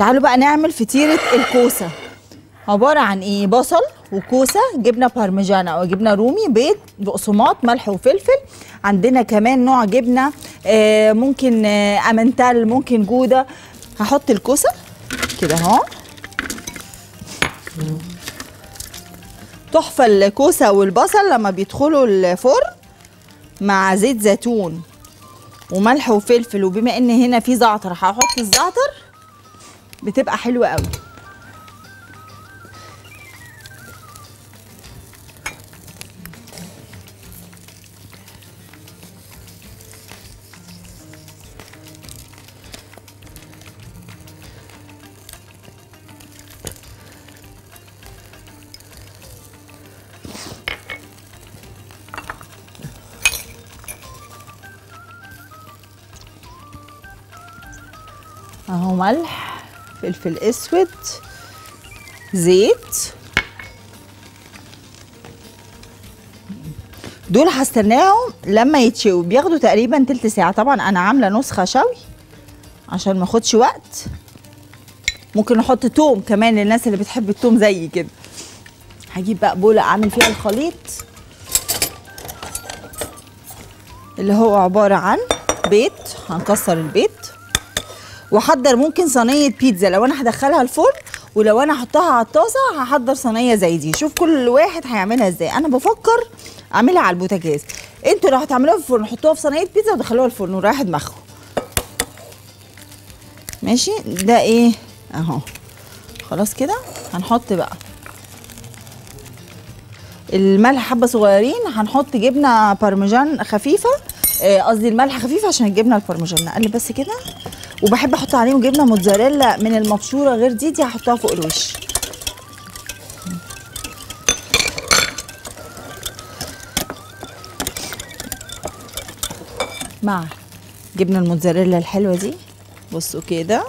تعالوا بقى نعمل فطيره الكوسه عباره عن ايه بصل وكوسه جبنه بارميجانا او جبنه رومي بيض بقسماط ملح وفلفل عندنا كمان نوع جبنه آه ممكن آه امنتال ممكن جوده هحط الكوسه كده اهو تحفه الكوسه والبصل لما بيدخلوا الفرن مع زيت زيتون وملح وفلفل وبما ان هنا في زعتر هحط الزعتر بتبقى حلوه قوي اهو ملح فلفل اسود زيت دول هستناهم لما يتشووا بياخدوا تقريبا تلت ساعه طبعا انا عامله نسخه شوي عشان ما اخدش وقت ممكن احط توم كمان للناس اللي بتحب التوم زيي كده هجيب بقى بوله اعمل فيها الخليط اللي هو عباره عن بيض هنكسر البيض واحضر ممكن صينيه بيتزا لو انا هدخلها الفرن ولو انا احطها على الطاسه هحضر صينيه زي دي شوف كل واحد هيعملها ازاي انا بفكر اعملها على البوتاجاز انتوا لو هتعملوها في الفرن حطوها في صينيه بيتزا ودخلوها الفرن ورايح دماغكم ماشي ده ايه اهو خلاص كده هنحط بقى الملح حبه صغيرين هنحط جبنه بارميجان خفيفه آه، قصدي الملح خفيف عشان الجبنه البارميجان نقلب بس كده وبحب احط عليهم جبنه موتزاريلا من المبشوره غير دي دي هحطها فوق الوش مع جبنه الموتزاريلا الحلوه دي بصوا كده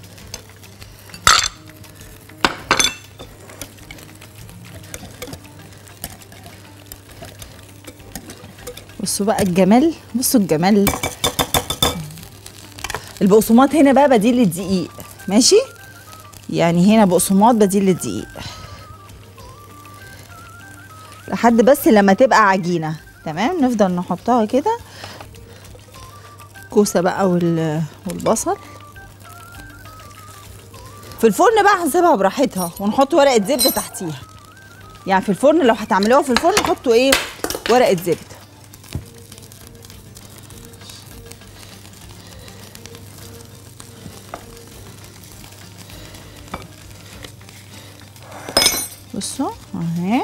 بصوا بقى الجمال بصوا الجمال البقسماط هنا بقى بديل للدقيق ماشي يعني هنا بقسماط بديل للدقيق لحد بس لما تبقى عجينه تمام نفضل نحطها كده كوسه بقى وال- والبصل في الفرن بقى هنسيبها براحتها ونحط ورقه زبده تحتيها يعني في الفرن لو هتعملوها في الفرن حطوا ايه ورقه زبده بصوا اهي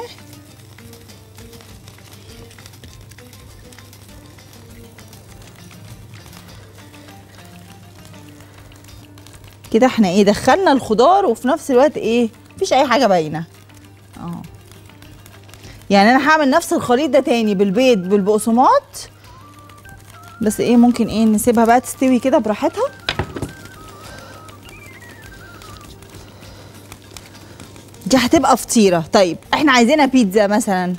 كده احنا ايه دخلنا الخضار وفي نفس الوقت ايه مفيش اي حاجه باينه اه يعني انا هعمل نفس الخليط ده تاني بالبيض بالبقسماط بس ايه ممكن ايه نسيبها بقى تستوي كده براحتها دي هتبقى فطيره طيب احنا عايزينها بيتزا مثلا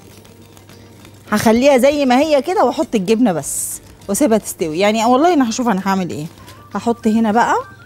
هخليها زي ما هي كده واحط الجبنه بس واسيبها تستوي يعني والله انا هشوف انا هعمل ايه هحط هنا بقى